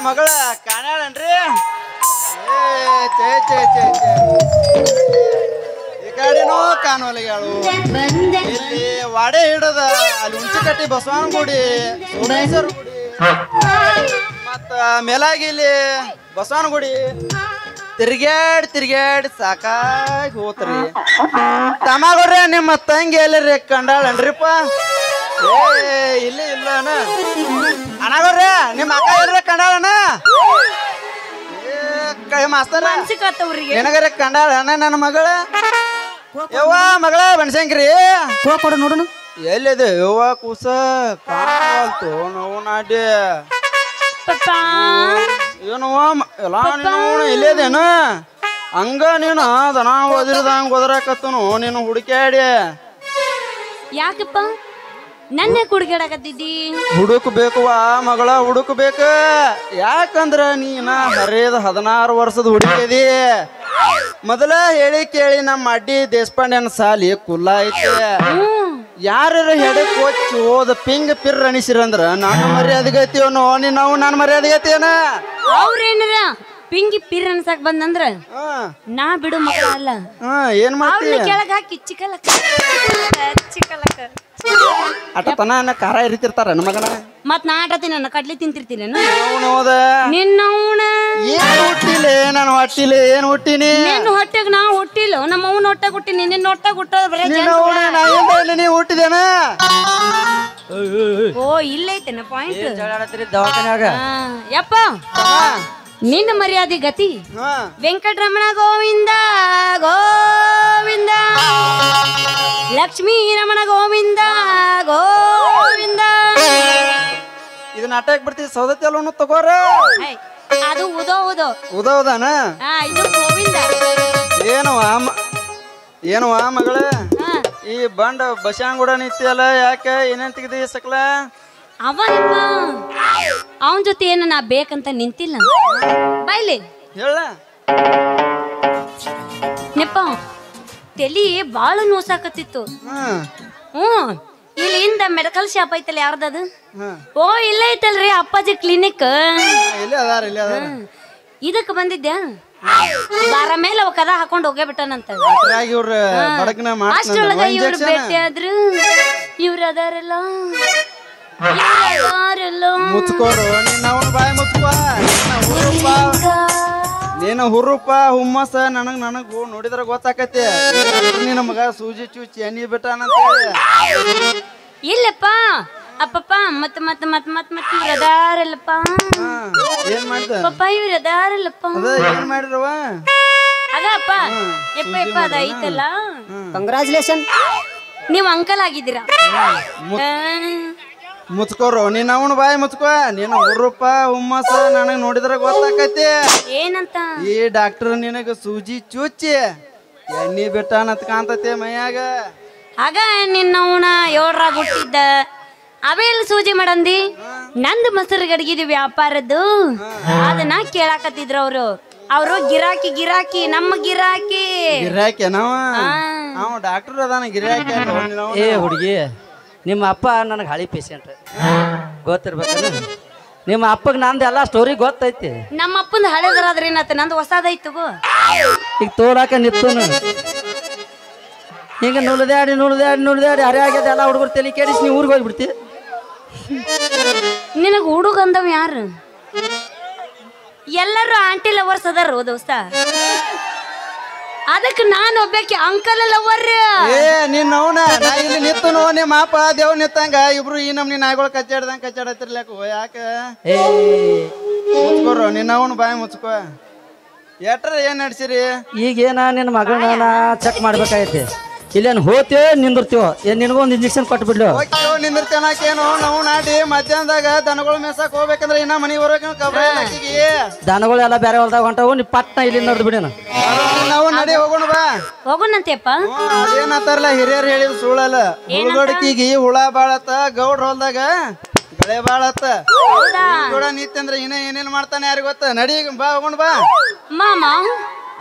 ಮಗಳ ಕಾಣ್ಯಾಳನ್ರಿ ಏ ಚೇ ಚೇ ಚೇ ಚೇ ಈ ಕಡೆನೂ ಕಾಣೋಲಿಗಾಳು ಇಲ್ಲಿ ವಾಡೆ ಹಿಡದ ಅಲ್ಲಿ ಉಂಚಿ ಕಟ್ಟಿ ಬಸವನ ಗುಡಿ ಸೋಮೇಶ್ವರ ಗುಡಿ ಮತ್ತ ಮೇಲಾಗಿ ಇಲ್ಲಿ ಬಸವನ ಗುಡಿ ತಿರ್ಗ್ಯಾಡ್ ತಿರ್ಗ್ಯಾಡ್ ಸಾಕಾಗಿ ಹೋತ್ರಿ ತಮ್ಮಗವ್ರೆ ನಿಮ್ಮ ತಂಗಿ ಎಲ್ಲರಿ ಕಂಡಾಳನ್ರಿಪ್ಪ ಏ ಇಲ್ಲಿ ಇಲ್ಲ ಅಣ್ಣ ಅಣ್ಣಗವ್ರೆ ನಿಮ್ಮ ಅಕ್ಕ ಎಲ್ಲರ ಕಂಡಾಳಣ್ಣ ಏ ಕೈ ಮಾಸ್ತರ ಅನ್ಸಿಕತ್ತವ್ರಿಗೆ ನಿನಗರ ಕಂಡಾಳ ಅಣ್ಣ ನನ್ನ ಮಗಳ ಯವ್ವ ಮಗಳ ಬಣಸಂಕ್ರಿ ಹೋ ಕೊಡು ನೋಡೋಣ ಎಲ್ಲಿದೆ ಯವ್ವ ಕೂಸ ಕಾಣಲ್ತು ನೋವು ನಾಡಿ ಪಪ್ಪಾ ಏನವ್ವ ಮ- ಎಲ್ಲ ನೀನು ಇಲ್ಲೇದೇನು ಹಂಗ ನೀನು ದನ ಓದಿರ್ದಂಗ ಓದರಾಕತ್ತನು ನೀನು ಹುಡುಕ್ಯಾಡಿ ಯಾಕಪ್ಪ ನನ್ನ ಕುಡ್ಗಾಡಕತ್ತಿದ್ದಿ ಹುಡುಕ್ ಬೇಕವ್ವ ಮಗಳ ಹುಡುಕ್ ಬೇಕ ಯಾಕಂದ್ರ ನೀನ ಹರಿದ ಹದಿನಾರು ವರ್ಷದ ಹುಡುಗಿದಿ ಮೊದಲ ಹೇಳಿ ಕೇಳಿ ನಮ್ಮ ಅಡ್ಡಿ ದೇಶಪಾಂಡೆನ ಸಾಲಿ ಕುಲ್ಲ ಐತೆ ಹ್ಮ್ ಯಾರ ಹೆಡಕ್ ಕೊಚ್ಚಿ ಹೋದ ಪಿಂಗ್ ಪಿರ್ ಅನಿಸಿರಂದ್ರ ನನ್ನ ಮರ್ಯಾದೆಗೈತಿವನು ನೀನ್ ನಾವು ನನ್ನ ಮರ್ಯಾದೆಗೈತಿಯನ ಅವ್ರೇನರ ಪಿಂಗಿ ಪಿರ್ ಅನ್ಸಕ್ ಬಂದಂದ್ರ ನಾ ಬಿಡು ಮಕ್ಕಳ ಅಲ್ಲ ಹಾ ಏನ್ ಮಾಡ್ತಿ ಅವ್ರನ್ನ ಕೆಳಗ್ ಹಾಕಿ ಚಿಕ್ಕಲಕ್ಕ ಚಿಕ್ಕಲಕ್ಕ ಅಟತನ ಅನ್ನ ಖಾರ ಇರಿತಿರ್ತಾರ ನನ್ನ ಮಗನ ಮತ್ ನಾ ಆಟತೀನಿ ನನ್ನ ಕಡ್ಲಿ ತಿಂತಿರ್ತೀನಿ ಅವ್ನು ಹೋದ ನಿನ್ನವನ ಏನ್ ಹುಟ್ಟಿಲೆ ನಾನು ಹೊಟ್ಟಿಲೆ ಏನ್ ಹುಟ್ಟಿನಿ ನಿನ್ನ ಹೊಟ್ಟೆಗ್ ನಾ ಹುಟ್ಟಿಲ್ಲ ನಮ್ಮ ಅವನ ಹೊಟ್ಟೆಗ್ ಹುಟ್ಟಿನಿ ನಿನ್ನ ಹೊಟ್ಟೆಗ್ ಹುಟ್ಟೋದ್ ಬರೇ ನೀನು ಅವನ ನಾ ಏನ್ ಬೈಲಿ ನೀ ಹುಟ್ಟಿದೇನ ಓ ಇಲ್ಲೈತೇನ ಪಾಯಿಂಟ್ ದವಾಖಾನ್ಯಾಗ ಯಪ್ಪ ನಿನ್ನ ಮರ್ಯಾದೆ ಗತಿ ಹಾ ವೆಂಕಟರಮಣ ಗೋವಿಂದ ಗೋವಿಂದ ಲಕ್ಷ್ಮೀ ರಮಣ ಗೋವಿಂದ ಗೋವಿಂದ ಇದು ನಾಟಕ ಬಿಡ್ತೀವಿ ಸೌದತ್ತಿ ಅಲ್ಲೂ ತಗೋರ ಐ, ಅದು ಉದೋ ಉದೋ ಉದೌದಾನ ಹಾ ಇದು ಗೋವಿಂದ ಏನವ ಮ- ಏನವ ಮಗಳ ಹಾ ಈ ಬಂಡ ಬಸ್ಯಾಂಗ್ ನಿಂತಿಯಲ್ಲ ಯಾಕೆ ಏನೇನ್ ತೆಗ್ದಿ ಸಕಲ ಅವನಪ್ಪ ಅವನ ಜೊತೆ ಏನು ನಾ ಬೇಕಂತ ನಿಂತಿಲ್ಲ ಬೈಲಿ ಹೇಳ ನೆಪ್ಪ ತಲಿ ಬಾಳ ನೋಸಾಕತ್ತಿತ್ತು ಹ್ಮ್ ಹ್ಮ್ ಇಲ್ಲಿಂದ ಮೆಡಿಕಲ್ ಶಾಪ್ ಐತಲ್ಲ ಯಾರ್ದದು ಹ್ಮ್ ಓ ಇಲ್ಲ ಐತಲ್ರಿ ಅಪ್ಪಾಜಿ ಕ್ಲಿನಿಕ್ ಇಲ್ಲಿ ಅದಾರ ಇಲ್ಲಿ ಅದಾರ ಇದಕ್ಕೆ ಬಂದಿದ್ದೆ ಬಾರ ಮೇಲೆ ಅವ ಕದ ಹಾಕೊಂಡು ಹೋಗೇ ಬಿಟ್ಟನಂತ ಅದ್ರಾಗ ಇವ್ರ ಬಡಕ್ನ ಅಷ್ಟ್ರೊಳಗ ಇವ್ರು ಮಾಡ್ತಾನ ಭೇಟಿ ಆದ್ರು ಇವ್ರು ಅದಾರಲ್ಲ ಇವ್ರು ಅದಾರಲ್ಲ ಮುಚ್ಕೋರು ನೀನ್ ಅವನ ಬಾಯಿ ಮುಚ್ಕೋ ನಿನ್ನ ಹುರುಪ ನೀನು ಹುರುಪ ಹುಮ್ಮಸ ನನಗ್ ನನಗ್ ನೋಡಿದ್ರ ಗೊತ್ತಾಕತಿ ನಿನ್ನ ಮಗ ಸೂಜಿ ಚೂಚಿ ಎಣ್ಣಿ ಬಿಟ್ಟಾನಂತೇಳಿ ಇಲ್ಲಪ್ಪ ಅಪ್ಪಪ್ಪ ಮತ್ ಮತ್ ಮತ್ ಮತ್ ಮತ್ ಇವ್ರು ಅದಾರಲ್ಲಪ್ಪ ಹಾ, ಏನ್ ಮಾಡ್ದ ಪಪ್ಪ ಇವ್ರು ಅದಾರಲ್ಲಪ್ಪ ಅದ ಏನ್ ಮಾಡಿರವ ಅದಪ್ಪ ಯಪ್ಪ ಯಪ್ಪ ಅದ ಐತಲ್ಲ ಕಂಗ್ರಾಚುಲೇಷನ್ ನೀವು ಅಂಕಲ್ ಆಗಿದ್ದೀರಾ ಆ, ಮುಚ್ಕೋರು ನೀನ್ ಅವನ ಬಾಯಿ ಮುಚ್ಕೋ ನೀನು ಹುರುಪ ಹುಮ್ಮಸ ನನಗ್ ನೋಡಿದ್ರ ಗೊತ್ತಾಕತಿ ಏನಂತ ಈ ಡಾಕ್ಟರ್ ನಿನಗ ಸೂಜಿ ಚುಚ್ಚಿ ಎಣ್ಣಿ ಬಿಟ್ಟಾನತ್ ಕಾಂತತೆ ಮೈಯಾಗ ಆಗ ನಿನ್ನವನ ಏಳ್ರಾಗ ಹುಟ್ಟಿದ್ದ ಅವೆಲ್ಲ ಸೂಜಿ ಮಾಡಂದಿ ನಂದು ಮೊಸರು ಗಡಿಗಿದ ವ್ಯಾಪಾರದ್ದು ಅದನ್ನ ಕೇಳಾಕತ್ತಿದ್ರು ಅವ್ರು ಅವರು ಗಿರಾಕಿ ಗಿರಾಕಿ ನಮ್ಮ ಗಿರಾಕಿ ಗಿರಾಕಿ ನಾವ ಆ. ಅವ ಡಾಕ್ಟರ್ ಅದಾನ ಗಿರಾಕಿ ಅಲ್ಲ ಅವ್ನ್ ನೀನು. ಏ ಹುಡುಗಿ ನಿಮ್ಮ ಅಪ್ಪ ನನಗೆ ಹಳಿ ಪೇಷಂಟ್ ಗೊತ್ತಿರ್ಬೇಕಲ್ಲ ನಿಮ್ಮ ಅಪ್ಪಗೆ ನಂದು ಎಲ್ಲ ಸ್ಟೋರಿ ಗೊತ್ತೈತಿ ನಮ್ಮ ಅಪ್ಪಂದ ಹಳೆದ್ರಾದ್ರೆ ಏನತ್ತ ನಂದು ಹೊಸದೈತು ಈಗ ತೋಡಾಕ ನಿತ್ತು ಹಿಂಗೆ ನುಳಿದಾಡಿ ನುಳಿದಾಡಿ ನುಳಿದಾಡಿ ಹರಿ ಆಗ್ಯದ ಎಲ್ಲ ಹುಡುಗರು ತಲೆ ಕೇಳಿಸಿ ನೀವು ಊರಿಗೆ ಹೋಗ್ಬಿಡ್ತಿ ನಿನಗ ಹುಡುಗ ಅಂದವ್ ಯಾರು ಎಲ್ಲರೂ ಆಂಟಿ ಲವರ್ಸ್ ಅದಾರ ದೋಸ್ತ ಅದಕ್ಕೆ ನಾನು ಒಬ್ಬಾಕಿ ಅಂಕಲ್ ಲವರ್ ಏ ನಿನ್ನ ಅವನ ನಾ ಇಲ್ಲಿ ನಿತ್ತು ನೋ ನಿಮ್ಮ ಅಪ್ಪ ದೇವ್ ನಿತ್ತಂಗ ಇಬ್ರು ಈ ನಮ್ನಿ ನಾಯಿಗಳು ಕಚ್ಚಾಡ್ದಂಗ ಕಚ್ಚಾಡತಿರ್ಲಕ್ಕ ಯಾಕ ಏ ಮುಚ್ಕೋರು ನಿನ್ನ ಅವನು ಬಾಯಿ ಮುಚ್ಕೋ ಎಟ್ರ ಏನ್ ನಡ್ಸಿರಿ ಈಗೇನ ನಿನ್ನ ಮಗಳನ್ನ ಚೆಕ್ ಮಾಡ್ಬೇಕಾಗೈತಿ ಇಲ್ಲೇನು ಹೋಗ್ತೇವೆ ನಿಂದಿರ್ತೀವೋ ಏನ್ ನಿನಗೊಂದು ಇಂಜೆಕ್ಷನ್ ಕೊಟ್ಬಿಡ್ಲು ಓಕೆ ನಿಂದಿರ್ತೇನಕೇನು ನಾವು ನಾಡಿ ಮಧ್ಯಾಹ್ನದಾಗ ದನಗಳು ಮೇಸಕ್ ಹೋಗ್ಬೇಕಂದ್ರ ಇನ್ನ ಮನಿ ಬರೋಕೆ ಕಬ್ರ ಹಾಕಿಗಿ ದನಗಳೆಲ್ಲ ಬೇರೆ ಹೊಲ್ದಾಗ ಹೊಂಟವು ನೀ ಪಟ್ನ ಇಲ್ಲಿ ನೋಡ್ದು ಬಿಡೇನು ನಾವು ನಡಿ ಹೋಗೋಣ ಬಾ ಹೋಗೋಣಂತೆಪ್ಪ ಅದೇನತ್ತಾರಲ್ಲ ಹಿರಿಯರ್ ಹೇಳಿದ್ ಸುಳ್ಳಲ್ಲ ಹುಳುಗಡ್ಕಿಗಿ ಹುಳ ಬಾಳತ್ತ ಗೌಡ್ರ ಹೊಲ್ದಾಗ ಗಳೆ ಬಾಳತ್ತ ಹೌದಾ ಕೂಡ ನಿತ್ತಂದ್ರ ಇನ್ನ ಏನೇನ್ ಮಾಡ್ತಾನೆ ಯಾರಿಗ ಗೊತ್ತ ನಡಿ ಈಗ ಬಾ ಹೋಗೋಣ ಬಾ ಮಾಮ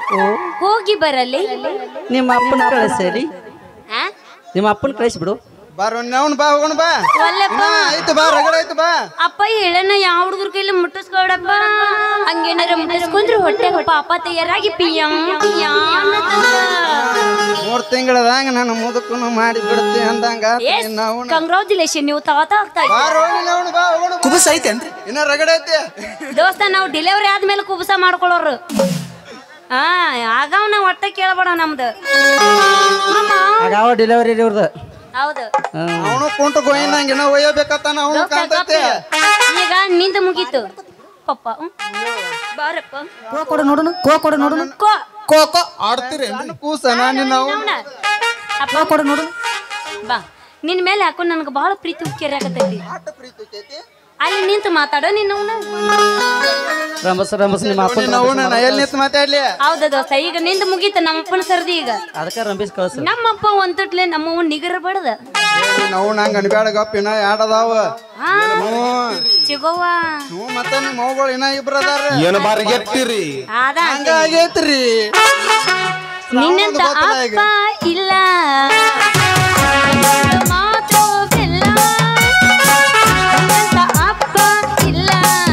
ಹೋಗಿ ಬರಲಿ ನಿಮ್ಮ ಅಪ್ಪನ ಕಳಿಸಲಿ ಆ? ನಿಮ್ಮ ಅಪ್ಪನ ಕಳಿಸ್ಬಿಡು ಬಾರೋ ಅವ್ನು ಬಾ ಹೋಗೋಣ ಬಾ ಒಲ್ಲೆಪ್ಪ ಇನ್ನ ಆಯ್ತು ಬಾ ರಗಡ ಆಯ್ತು ಬಾ ಅಪ್ಪ ಹೇಳನ ಯಾವ ಹುಡುಗರ ಕೈಲಿ ಮುಟ್ಟಿಸ್ಕೊಡಪ್ಪ ಹಂಗೇನಾರ ಮುಟ್ಟಿಸ್ಕೊಂಡ್ರೆ ಹೊಟ್ಟೆ ಪಾಪ ತಯಾರಾಗಿ ಪಿಯಂ ಪಿಯಂ ಅನ್ನತ್ತದ. ಮೂರ್ ತಿಂಗಳದಂಗ ನಾನು ಮುದುಕನು ಮಾಡಿ ಬಿಡ್ತಿ ಅಂದಂಗ ಎಸ್ ನಾವು ಕಂಗ್ರಾಚುಲೇಷನ್ ನೀವು ತಾತ ಆಗ್ತಾ ಇದ್ದೀರಿ. ಬಾರೋ ಅವ್ನು ಬಾ ಹೋಗೋಣ ಬಾ. ಕುಬಸ್ ಐತೇನ್ರಿ ಇನ್ನ ರಗಡ ಐತಿ ದೋಸ್ತ ನಾವು ಡೆಲಿವರಿ ಆದ್ಮೇಲೆ ಕುಬಸ ಮಾಡ್ಕೊಳ್ಳೋರು ಹಾ ಆಗಾವ್ ನಾವ್ ಒಟ್ಟ ಕೇಳಬೇಡ ನಮ್ದು ಮಾಮ, ಆಗಾವ ಡೆಲಿವರಿ ರೀ ಇವ್ರದ್ದು ಹೌದು ಅವನು ಕುಂಟು ಗೋಯಿನಂಗ ಇನ್ನ ಒಯ್ಯಬೇಕತ್ತಾನ ಅವನು ದೋಸ್ತ ಕಾಣ್ತೈತಿ ಗಪ್ಪ. ಈಗ ನಿಂದ ಮುಗೀತು ಪಪ್ಪ ಹ್ಮ್. ಬಾರಪ್ಪ ಕೋ ಕೊಡು ನೋಡೋಣ ಕೋ ಕೊಡು ನೋಡೋಣ ಕೋ ಕೋ ಕೋ ಆಡ್ತೀರಿ ನಾನು ಕೂಸ ನಾನು ನಾವು ಅವ್ನ. ಅಪ್ಪ ಕೋ ಕೊಡು ನೋಡು ಬಾ ನಿನ್ ಮೇಲೆ ಹಾಕೊಂಡು ನನಗೆ ಬಹಳ ಪ್ರೀತಿ ಉಕ್ಕೇರಾಕತೈತಿ ಆಟ ಪ್ರೀತಿ ಐತಿ ಅಲ್ಲಿ ನಿಂತು ಮಾತಾಡೋ ನಿನ್ನ ರಂಬಸ್ ರಂಬಸ್ ನಿಮ್ಮ ಅಪ್ಪನ ನಾವು ನಾ ಎಲ್ಲಿ ನಿಂತು ಮಾತಾಡ್ಲಿ ಹೌದ ದೋಸ್ತ ಈಗ ನಿಂದ ಮುಗೀತು ನಮ್ಮಪ್ಪನ ಸರ್ದಿ ಈಗ ಅದಕ್ಕೆ ರಂಬಿಸ್ ಕಳ್ಸ ನಮ್ಮಪ್ಪ ಒಂದ್ ತುಟ್ಲೆ ನಮ್ಮವ್ವ ನಿಗರ ಬಡದ ನಾವು ನಂಗೆ ಅನ್ಬೇಡ ಗಪ್ಪ ಇನ್ನ ಎರಡ್ ಅದಾವ ಹಾ ಹ್ಞೂ ಚಿಗೋವ ಹ್ಞೂ ಮತ್ತೆ ನಿಮ್ಮ ಮಗಳು ಇನ್ನ ಇಬ್ರು ಅದಾರ ಏನು ಬಾರಿಗೆಟ್ಟಿರಿ ಅದ ಹಂಗ ಆಗೈತ್ರಿ ನಿನ್ನಂತ ಗೊತ್ತಲ್ಲ ಈಗ. ಅಪ್ಪ ಇಲ್ಲ ನಿನ್ನಂತ ಮಾತು ಬೆಲ್ಲ ನಿನ್ನಂತ ಅಪ್ಪ ಇಲ್ಲ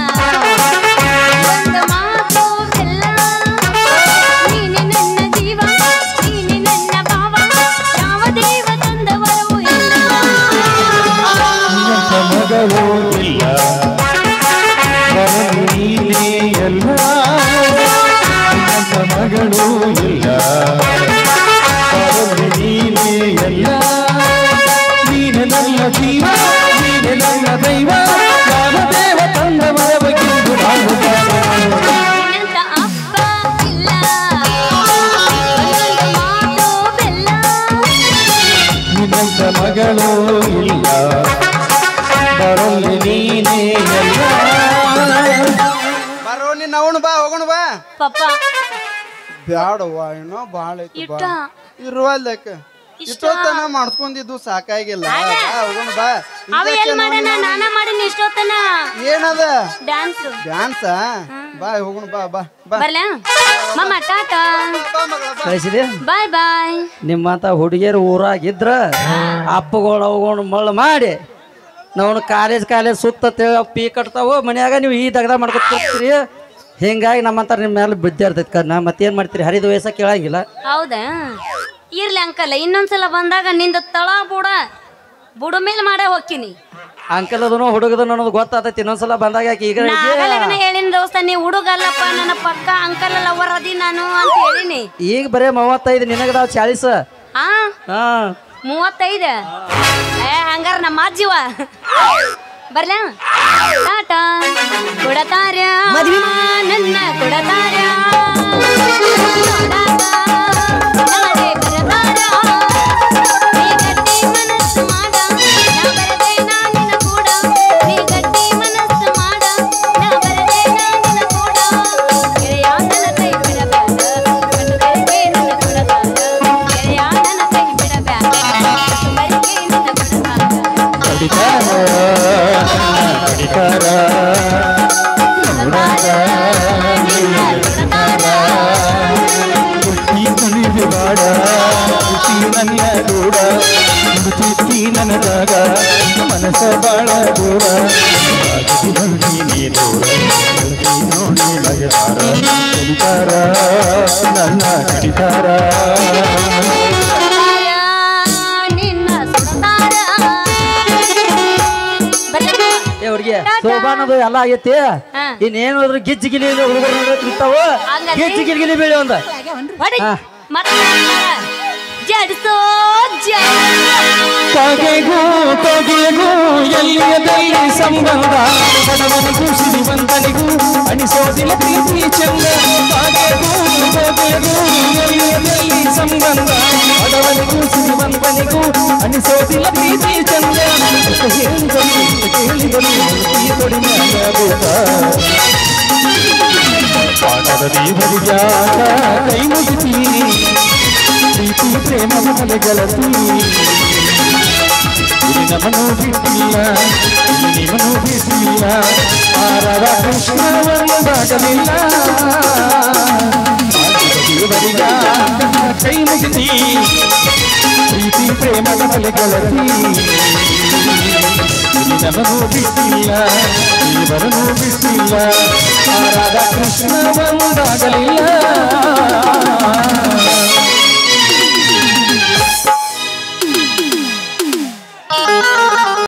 ಒಂದು ಮಾತು ಬೆಲ್ಲ ನೀನೆ ನನ್ನ ಜೀವ ನೀನೆ ನನ್ನ ಭಾವ ಯಾವ ದೇವ ತಂದವರು ಇಲ್ಲ ಮಗಳು ಇಲ್ಲ ಬರಲು ನೀನೇ ಎಲ್ಲ ನನ್ನ ಮಗಳು ಇಲ್ಲ ಬರಲು ನೀನೇ ಎಲ್ಲ ನೀನೆ ನನ್ನ ಜೀವ ನೀನೆ ನನ್ನ ದೈವ ಯಾವ ದೇವ ತಂದ ಮರಬೇಕೆಂದು ನಾನು ನಿನ್ನಂತ ಅಪ್ಪ ಇಲ್ಲ ಒಂದೊಂದು ಮಾತು ಬೆಲ್ಲ ನಿನ್ನಂತ ಮಗಳು ಇಲ್ಲ ಬರಲು ನೀನೇ ಎಲ್ಲ ಬರೋ ನಿನ್ನ ಅವನು ಬಾ ಹೋಗೋಣ ಬಾ ಪಪ್ಪ ಬ್ಯಾಡವ್ವ ಏನೋ ಭಾಳ ಐತಿ ಬಾ ಇಷ್ಟ ಇರುವಲ್ದಕ್ಕ ಇಷ್ಟೊತ್ತನ ಮಾಡಿಸ್ಕೊಂಡಿದ್ದು ಸಾಕಾಗಿಲ್ಲ ಬಾ ಹೋಗೋಣ ಬಾ ಅವ ಏನ್ ಮಾಡಣ ನಾನ ಮಾಡಿನ ಇಷ್ಟೊತ್ತನ ಏನದ ಡ್ಯಾನ್ಸ್ ಡ್ಯಾನ್ಸ ಬಾ ಹೋಗೋಣ ಬಾ ಬಾ ಬಾ ಬರ್ಲ ಮಮ್ಮ ಟಾಟಾ ಬಾ ಮಗಳ ಬಾ ಕಳಿಸಿದೆ ಬಾಯ್ ಬಾಯ್ ನಿಮ್ಮಂತ ಹುಡುಗಿಯರು ಊರಾಗಿದ್ರ ಅಪ್ಪಗಳು ಅವುಗಳು ಮಳ್ಳು ಮಾಡಿ ನಾವು ಕಾಲೇಜ್ ಕಾಲೇಜ್ ಸುತ್ತ ಪೀ ಕಟ್ತಾವು ಮನ್ಯಾಗ ನೀವು ಈ ದಗದ ಮಾಡ್ಕೊತೀರಿ ಹಿಂಗಾಗಿ ನಮ್ಮಂತ ನಿಮ್ಮ ಮೇಲೆ ಬುದ್ಧಿ ಇರ್ತೈತಿ ಕಣ್ಣ ಮತ್ತೇನ್ ಮಾಡ್ತೀರಿ ಹರಿದ ವಯಸ್ಸ ಕೇಳಂಗಿಲ್ಲ ಹೌದಾ ಇರ್ಲಿ ಅಂಕಲ್ ಇನ್ನೊಂದ್ಸಲ ಬಂದಾಗ ನಿಂದ ತಳ ಬುಡ ಬುಡ ಮೇಲೆ ಮಾಡೇ ಹೋಗ್ತೀನಿ ಅಂಕಲ್ ಅದನು ಹುಡುಗದನು ಅನ್ನೋದು ಗೊತ್ತಾತೈತಿ ಇನ್ನೊಂದ್ಸಲ ಬಂದಾಗ ಆಕಿ ಈಗ ನಾ ಆಗಲಗನ ಹೇಳಿನ ದೋಸ್ತ ನೀ ಹುಡುಗಲ್ಲಪ್ಪ ನನ್ನ ಪಕ್ಕ ಅಂಕಲ್ ಲವರ್ ಅದಿ ನಾನು ಅಂತ ಹೇಳಿನಿ ಈಗ ಬರೇ ಮೂವತ್ತೈದು ನಿನಗದಾವ ಚಾಳಿಸ ಹಾ ಹಾ ಮೂವತ್ತೈದು ಏ ಹಂಗಾರ ನಮ್ಮ ಅಜ್ಜಿವ ಬರ್ಲ ಟಾಟಾ ಕೊಡತಾರ ನನ್ನ ಕೊಡತಾರ ನಾಳೆ ಬರತಾರ ನೀ ಗಟ್ಟಿ ಮನಸ್ಸು ಮಾಡ ನಾ ಬರದೆ ನಾನಿನ ಕೂಡ ನೀ ಗಟ್ಟಿ ಮನಸ್ಸು ಮಾಡ ನಾ ಬರದೆ ನಾನಿನ ಕೂಡ ಗೆಳೆಯ ನನ್ನ ಕೈ ಬಿಡಬೇಡ ಕಣ್ಣು ಬೆರಕೆ ನನ್ನ ಕೊಡತಾರ ಗೆಳೆಯ ನನ್ನ ಕೈ ಬಿಡಬೇಡ ಕಣ್ಣು ಬೆರಕೆ ನನ್ನ ಕೊಡತಾರ ಕಡಿತಾರ ಕಡಿತಾರ ಹುಟ್ಟಿ ಕುಣಿದು ಬಾಡ ಹುಟ್ಟಿ ನನ್ನ ದೂರ ಹುಡುಕಿ ನನಗಾಗ ಮನಸ್ಸ ಬಾಳ ದೂರ ಬಾಗಿಲು ಬಂದಿ ನೀ ದೂರ ಬೆಳಗಿ ನೋಡಿ ನಗತಾರ ಕಡಿತಾರ ನನ್ನ ಕಡಿತಾರ ನಿನ್ನ ಸುಡತಾರ ಬರ್ಲಿ ಏ ಹುಡುಗಿ ಸೋಬಾನದು ಎಲ್ಲ ಆಗೈತಿ ಹಾ. ಇನ್ನೇನು ಅದ್ರ ಗಿಜ್ಜಿ ಗಿಲಿ ಹುಡುಗರು ನೋಡ್ತಾವು ಹಂಗಂದ್ರೆ? ಗಿಜ್ಜಿ ಗಿಲಿ ಗಿಲಿ ಬೀಳಿ ಒಂದ ಹೊಡಿ ಹಾ. ಮತ್ತೆ ಜಡ್ಸೋ ಕಾಗೆಗೂ ಕಾಗೆಗೂ ಎಲ್ಲಿಯದಲ್ಲಿ ಸಂಬಂಧ ಬಡವನಿಗೂ ಸಿರಿವಂತನಿಗೂ ಅನಿಸೋದಿಲ್ಲ ಪ್ರೀತಿ ಚಂದ ಕಾಗೆಗೂ ಕಾಗೆಗೂ ಎಲ್ಲಿಯದಲ್ಲಿ ಸಂಬಂಧ ಬಡವನಿಗೂ ಸಿರಿವಂತನಿಗೂ ಅನಿಸೋದಿಲ್ಲ ಪ್ರೀತಿ ಚಂದ ಅಂತ ಹೇಳಿದರು ಅಂತ ಕೇಳಿದರು ಈ ತೊಡಿಮ್ಯಾಗ ಪಾಠದ ದೇವರಿಗಾಗ ಕೈ ಮುಗಿತೀನಿ ಪ್ರೀತಿ ಪ್ರೇಮ ಮನೆಗಳತಿ ಇಲ್ಲಿ ನಮ್ಮನ್ನು ಬಿಟ್ಟಿಲ್ಲ ಇಲ್ಲಿ ನಿಮ್ಮನ್ನು ಬಿಟ್ಟಿಲ್ಲ ಆರರ ಕೃಷ್ಣವನ್ನು ದಾಟಲಿಲ್ಲ ಪಾಠದ ದೇವರಿಗಾಗ ಕೈ ಮುಗಿತಿ ಪ್ರೀತಿ ಪ್ರೀತಿ ಪ್ರೇಮದ ಬಲೆ ಗೆಳತಿ ನನಗೂ ಬಿಟ್ಟಿಲ್ಲ ಇವರನ್ನು ಬಿಟ್ಟಿಲ್ಲ ಆ ರಾಧಾಕೃಷ್ಣ ಒಂದಾಗಲಿಲ್ಲ